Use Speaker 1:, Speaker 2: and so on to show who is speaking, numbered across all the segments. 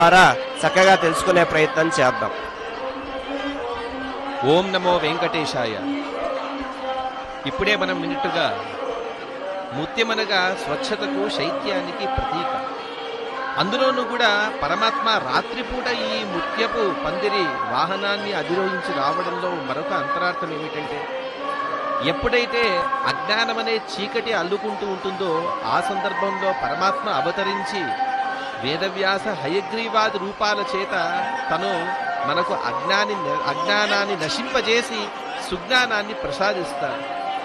Speaker 1: ద్వారా చక్కగా తెలుసుకునే ప్రయత్నం చేద్దాం
Speaker 2: ఓం నమో వెంకటేశాయ ఇప్పుడే మనం విన్నట్టుగా ముత్యమనగా స్వచ్ఛతకు శైత్యానికి ప్రతీక అందులోనూ కూడా పరమాత్మ రాత్రిపూట ఈ ముత్యపు పందిరి వాహనాన్ని అధిరోహించి రావడంలో మరొక అంతరార్థం ఏమిటంటే ఎప్పుడైతే అజ్ఞానం అనే చీకటి అల్లుకుంటూ ఉంటుందో ఆ సందర్భంలో పరమాత్మ అవతరించి వేదవ్యాస హయగ్రీవాది రూపాల చేత తను మనకు అజ్ఞాని అజ్ఞానాన్ని నశింపజేసి సుజ్ఞానాన్ని ప్రసాదిస్తాడు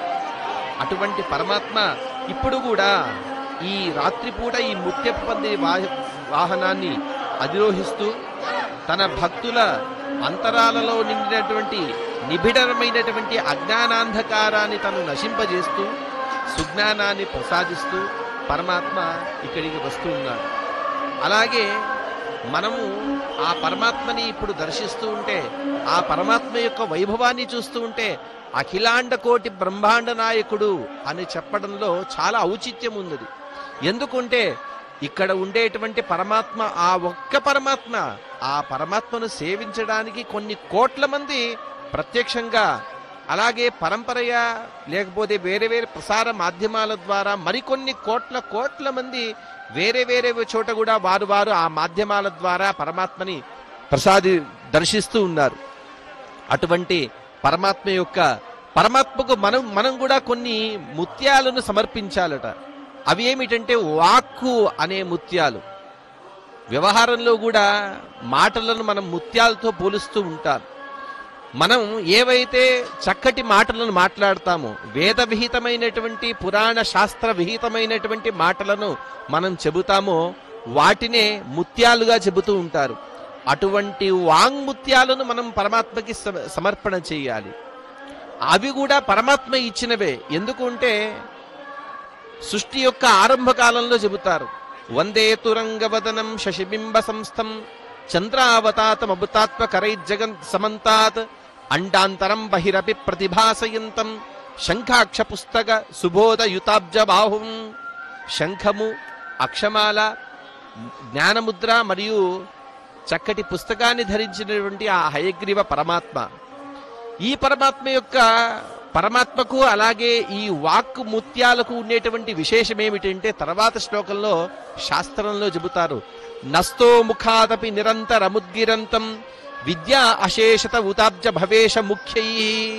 Speaker 2: అటువంటి పరమాత్మ ఇప్పుడు కూడా ఈ రాత్రిపూట ఈ ముత్యపు పందిరి వాహ- వాహనాన్ని అధిరోహిస్తూ తన భక్తుల అంతరాలలో నిండినటువంటి నిబిడమైనటువంటి అజ్ఞానాంధకారాన్ని తను నశింపజేస్తూ సుజ్ఞానాన్ని ప్రసాదిస్తూ పరమాత్మ ఇక్కడికి వస్తూ ఉన్నాడు అలాగే మనము ఆ పరమాత్మని ఇప్పుడు దర్శిస్తూ ఉంటే ఆ పరమాత్మ యొక్క వైభవాన్ని చూస్తూ ఉంటే అఖిలాండ కోటి బ్రహ్మాండ నాయకుడు అని చెప్పడంలో చాలా ఔచిత్యం ఉన్నది ఎందుకంటే ఇక్కడ ఉండేటువంటి పరమాత్మ ఆ ఒక్క పరమాత్మ ఆ పరమాత్మను సేవించడానికి కొన్ని కోట్ల మంది ప్రత్యక్షంగా అలాగే పరంపరయ లేకపోతే వేరే వేరే ప్రసార మాధ్యమాల ద్వారా మరికొన్ని కోట్ల కోట్ల మంది వేరే వేరే చోట కూడా వారు వారు ఆ మాధ్యమాల ద్వారా పరమాత్మని ప్రసాది దర్శిస్తూ ఉన్నారు అటువంటి పరమాత్మ యొక్క పరమాత్మకు మనం మనం కూడా కొన్ని ముత్యాలను సమర్పించాలట అవి ఏమిటంటే వాక్కు అనే ముత్యాలు వ్యవహారంలో కూడా మాటలను మనం ముత్యాలతో పోలుస్తూ ఉంటారు మనం ఏవైతే చక్కటి మాటలను మాట్లాడతామో వేద విహితమైనటువంటి పురాణ శాస్త్ర విహితమైనటువంటి మాటలను మనం చెబుతామో వాటినే ముత్యాలుగా చెబుతూ ఉంటారు అటువంటి వాంగ్ముత్యాలను మనం పరమాత్మకి సమ- సమర్పణ చేయాలి అవి కూడా పరమాత్మ ఇచ్చినవే ఎందుకంటే సృష్టి యొక్క ఆరంభ కాలంలో చెబుతారు వందే తురంగవదనం శశిబింబ సంస్థం చంద్రావతాతమభుతాత్మ కరైజ్జగన్ సమంతాత్ అండాంతరం బహిరపి ప్రతిభాసయంతం శంఖాక్ష పుస్తక సుబోధయుతాబ్జ బాహుం శంఖము అక్షమాల జ్ఞానముద్ర మరియు చక్కటి పుస్తకాన్ని ధరించినటువంటి ఆ హయగ్రీవ పరమాత్మ ఈ పరమాత్మ యొక్క పరమాత్మకు అలాగే ఈ వాక్ ముత్యాలకు ఉండేటువంటి విశేషం ఏమిటంటే తర్వాత శ్లోకంలో శాస్త్రంలో చెబుతారు నస్తో ముఖాదపి నిరంతరముద్గిరంతం విద్యా అశేషత ఉతాబ్జ భవేష ముఖ్యై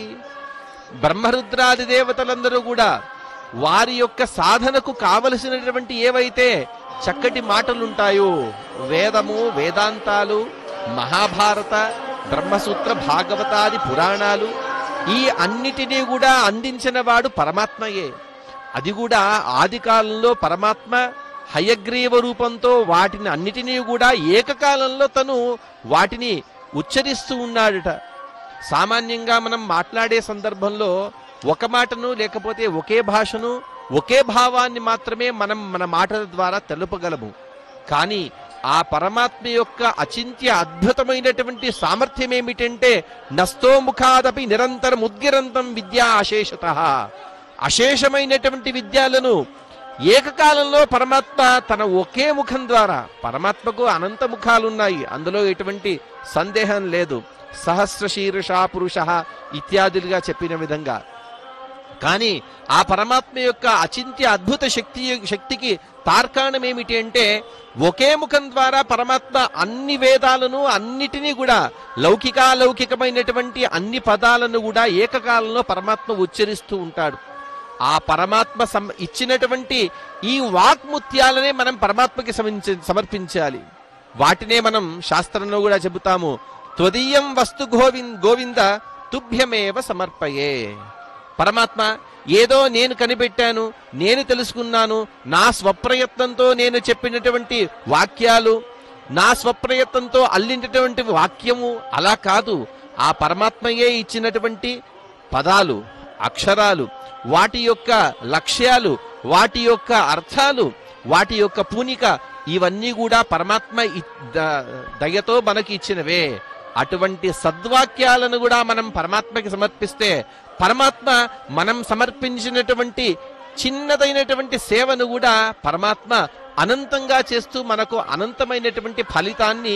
Speaker 2: బ్రహ్మరుద్రాది దేవతలందరూ కూడా వారి యొక్క సాధనకు కావలసినటువంటి ఏవైతే చక్కటి మాటలుంటాయో వేదము వేదాంతాలు మహాభారత బ్రహ్మసూత్ర భాగవతాది పురాణాలు ఈ అన్నిటినీ కూడా అందించిన వాడు పరమాత్మయే అది కూడా ఆది కాలంలో పరమాత్మ హయగ్రీవ రూపంతో వాటిని అన్నిటినీ కూడా ఏకకాలంలో తను వాటిని ఉచ్చరిస్తూ ఉన్నాడట సామాన్యంగా మనం మాట్లాడే సందర్భంలో ఒక మాటను లేకపోతే ఒకే భాషను ఒకే భావాన్ని మాత్రమే మనం మన మాటల ద్వారా తెలుపగలము కానీ ఆ పరమాత్మ యొక్క అచింత్య అద్భుతమైనటువంటి సామర్థ్యం ఏమిటంటే నస్తోముఖాదపి నిరంతరం ఉద్గిరంతం విద్యా అశేషత అశేషమైనటువంటి విద్యాలను ఏకకాలంలో పరమాత్మ తన ఒకే ముఖం ద్వారా పరమాత్మకు అనంత ముఖాలున్నాయి అందులో ఎటువంటి సందేహం లేదు సహస్ర శీర్ష పురుష ఇత్యాదులుగా చెప్పిన విధంగా కానీ ఆ పరమాత్మ యొక్క అచింత్య అద్భుత శక్తి శక్తికి తార్కాణం ఏమిటి అంటే ఒకే ముఖం ద్వారా పరమాత్మ అన్ని వేదాలను అన్నిటినీ కూడా లౌకికాలౌకికమైనటువంటి అన్ని పదాలను కూడా ఏకకాలంలో పరమాత్మ ఉచ్చరిస్తూ ఉంటాడు ఆ పరమాత్మ సం- ఇచ్చినటువంటి ఈ వాక్ముత్యాలనే మనం పరమాత్మకి సమించ- సమర్పించాలి వాటినే మనం శాస్త్రంలో కూడా చెబుతాము త్వదీయం వస్తు గోవింద్ గోవింద తుభ్యమేవ సమర్పయే పరమాత్మ ఏదో నేను కనిపెట్టాను నేను తెలుసుకున్నాను నా స్వప్రయత్నంతో నేను చెప్పినటువంటి వాక్యాలు నా స్వప్రయత్నంతో అల్లినటువంటి వాక్యము అలా కాదు ఆ పరమాత్మయే ఇచ్చినటువంటి పదాలు అక్షరాలు వాటి యొక్క లక్ష్యాలు వాటి యొక్క అర్థాలు వాటి యొక్క పూనిక ఇవన్నీ కూడా పరమాత్మ ఇ- ద- దయతో మనకి ఇచ్చినవే అటువంటి సద్వాక్యాలను కూడా మనం పరమాత్మకి సమర్పిస్తే పరమాత్మ మనం సమర్పించినటువంటి చిన్నదైనటువంటి సేవను కూడా పరమాత్మ అనంతంగా చేస్తూ మనకు అనంతమైనటువంటి ఫలితాన్ని